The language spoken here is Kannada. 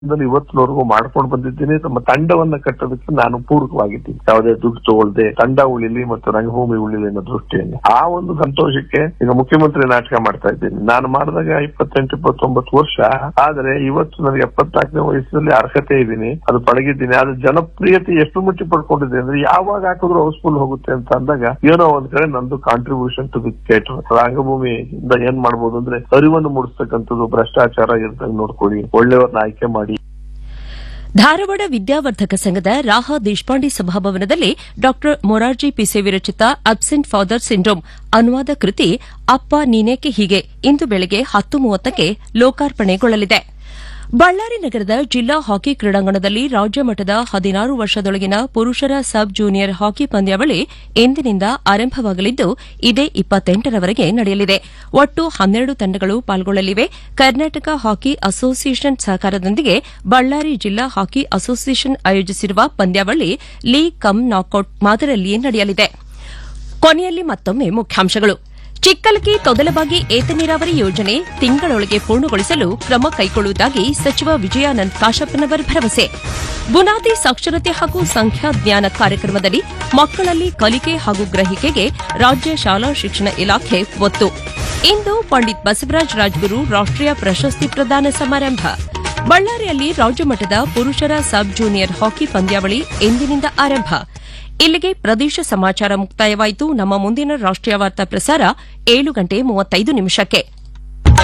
ಇಂದಲೂ ಇವತ್ತಿನವರೆಗೂ ಮಾಡ್ಕೊಂಡು ಬಂದಿದ್ದೀನಿ ನಮ್ಮ ತಂಡವನ್ನ ಕಟ್ಟೋದಕ್ಕೆ ನಾನು ಪೂರಕವಾಗಿದ್ದೀನಿ ಯಾವುದೇ ದುಡ್ಡು ತಗೊಳ್ದೆ ತಂಡ ಉಳಿಲಿ ಮತ್ತು ರಂಗಭೂಮಿ ಉಳಿಲಿ ಅನ್ನೋ ದೃಷ್ಟಿಯಲ್ಲಿ ಆ ಒಂದು ಸಂತೋಷಕ್ಕೆ ಈಗ ಮುಖ್ಯಮಂತ್ರಿ ನಾಟಕ ಮಾಡ್ತಾ ಇದ್ದೀನಿ ನಾನು ಮಾಡಿದಾಗ ಇಪ್ಪತ್ತೆಂಟು ಇಪ್ಪತ್ತೊಂಬತ್ತು ವರ್ಷ ಆದ್ರೆ ಇವತ್ತು ನನಗೆ ಎಪ್ಪತ್ನಾಲ್ಕನೇ ವಯಸ್ಸಲ್ಲಿ ಅರ್ಹತೆ ಇದ್ದೀನಿ ಅದು ಪಳಗಿದ್ದೀನಿ ಆದ್ರೆ ಜನಪ್ರಿಯತೆ ಎಷ್ಟು ಮುಚ್ಚಿ ಪಡ್ಕೊಂಡಿದೆ ಅಂದ್ರೆ ಯಾವಾಗ ಹಾಕಿದ್ರು ಹೌಸ್ಫುಲ್ ಹೋಗುತ್ತೆ ಅಂತ ಅಂದಾಗ ಏನೋ ಒಂದ್ ಕಡೆ ನಂದು ಕಾಂಟ್ರಿಬ್ಯೂಷನ್ ಟು ದಿ ಥಿಯೇಟರ್ ರಂಗಭೂಮಿಯಿಂದ ಏನ್ ಮಾಡ್ಬೋದು ಅಂದ್ರೆ ಅರಿವನ್ನು ಮೂಡಿಸ್ತಕ್ಕಂಥದ್ದು ಭ್ರಷ್ಟಾಚಾರ ಇರ್ತಂಗ್ ನೋಡ್ಕೊಳ್ಳಿ ಒಳ್ಳೆಯವ್ರನ್ನ ಆಯ್ಕೆ ಮಾಡಿ ಧಾರವಾಡ ವಿದ್ಯಾವರ್ಧಕ ಸಂಘದ ರಾಹ ದೇಶಪಾಂಡೆ ಸಭಾಭವನದಲ್ಲಿ ಡಾ ಮೊರಾರ್ಜಿ ಪಿಸೆ ವಿರಚಿತ ಅಬ್ಸೆಂಟ್ ಫಾದರ್ ಸಿಂಡ್ರೋಮ್ ಅನುವಾದ ಕೃತಿ ಅಪ್ಪ ನೀನೇಕೆ ಹೀಗೆ ಇಂದು ಬೆಳಗ್ಗೆ ಹತ್ತು ಮೂವತ್ತಕ್ಕೆ ಲೋಕಾರ್ಪಣೆಗೊಳ್ಳಲಿದೆ ಬಳ್ಳಾರಿ ನಗರದ ಜಿಲ್ಲಾ ಹಾಕಿ ಕ್ರೀಡಾಂಗಣದಲ್ಲಿ ರಾಜ್ಯ ಮಟ್ಟದ ಹದಿನಾರು ವರ್ಷದೊಳಗಿನ ಪುರುಷರ ಸಬ್ ಜೂನಿಯರ್ ಹಾಕಿ ಪಂದ್ಯಾವಳಿ ಇಂದಿನಿಂದ ಆರಂಭವಾಗಲಿದ್ದು ಇದೇ ಇಪ್ಪತ್ತೆಂಟರವರೆಗೆ ನಡೆಯಲಿದೆ ಒಟ್ಟು ಹನ್ನೆರಡು ತಂಡಗಳು ಪಾಲ್ಗೊಳ್ಳಲಿವೆ ಕರ್ನಾಟಕ ಹಾಕಿ ಅಸೋಸಿಯೇಷನ್ ಸಹಕಾರದೊಂದಿಗೆ ಬಳ್ಳಾರಿ ಜಿಲ್ಲಾ ಹಾಕಿ ಅಸೋಸಿಯೇಷನ್ ಆಯೋಜಿಸಿರುವ ಪಂದ್ಯಾವಳಿ ಲೀಗ್ ಕಮ್ ನಾಕೌಟ್ ಮಾದರಿಯಲ್ಲಿಯೇ ನಡೆಯಲಿದೆ ಕೊನೆಯಲ್ಲಿ ಮತ್ತೊಮ್ಮೆ ಮುಖ್ಯಾಂಶಗಳು ಚಿಕ್ಕಲಕಿ ತೊದಲಬಾಗಿ ಏತ ನೀರಾವರಿ ಯೋಜನೆ ತಿಂಗಳೊಳಗೆ ಪೂರ್ಣಗೊಳಿಸಲು ಕ್ರಮ ಕೈಗೊಳ್ಳುವುದಾಗಿ ಸಚಿವ ವಿಜಯಾನಂದ್ ಕಾಶಪ್ಪನವರ್ ಭರವಸೆ ಬುನಾದಿ ಸಾಕ್ಷರತೆ ಹಾಗೂ ಸಂಖ್ಯಾಜ್ಞಾನ ಕಾರ್ಯಕ್ರಮದಲ್ಲಿ ಮಕ್ಕಳಲ್ಲಿ ಕಲಿಕೆ ಹಾಗೂ ಗ್ರಹಿಕೆಗೆ ರಾಜ್ಯ ಶಾಲಾ ಶಿಕ್ಷಣ ಇಲಾಖೆ ಒತ್ತು ಇಂದು ಪಂಡಿತ್ ಬಸವರಾಜ ರಾಜ್ಗುರು ರಾಷ್ಟೀಯ ಪ್ರಶಸ್ತಿ ಪ್ರದಾನ ಸಮಾರಂಭ ಬಳ್ಳಾರಿಯಲ್ಲಿ ರಾಜ್ಯಮಟ್ಟದ ಪುರುಷರ ಸಬ್ ಜೂನಿಯರ್ ಹಾಕಿ ಪಂದ್ಯಾವಳಿ ಇಂದಿನಿಂದ ಆರಂಭ ಇಲ್ಲಿಗೆ ಪ್ರದೇಶ ಸಮಾಚಾರ ಮುಕ್ತಾಯವಾಯಿತು ನಮ್ಮ ಮುಂದಿನ ರಾಷ್ಟೀಯ ವಾರ್ತಾ ಪ್ರಸಾರ ಏಳು ಗಂಟೆ ಮೂವತ್ತೈದು ನಿಮಿಷಕ್ಕೆ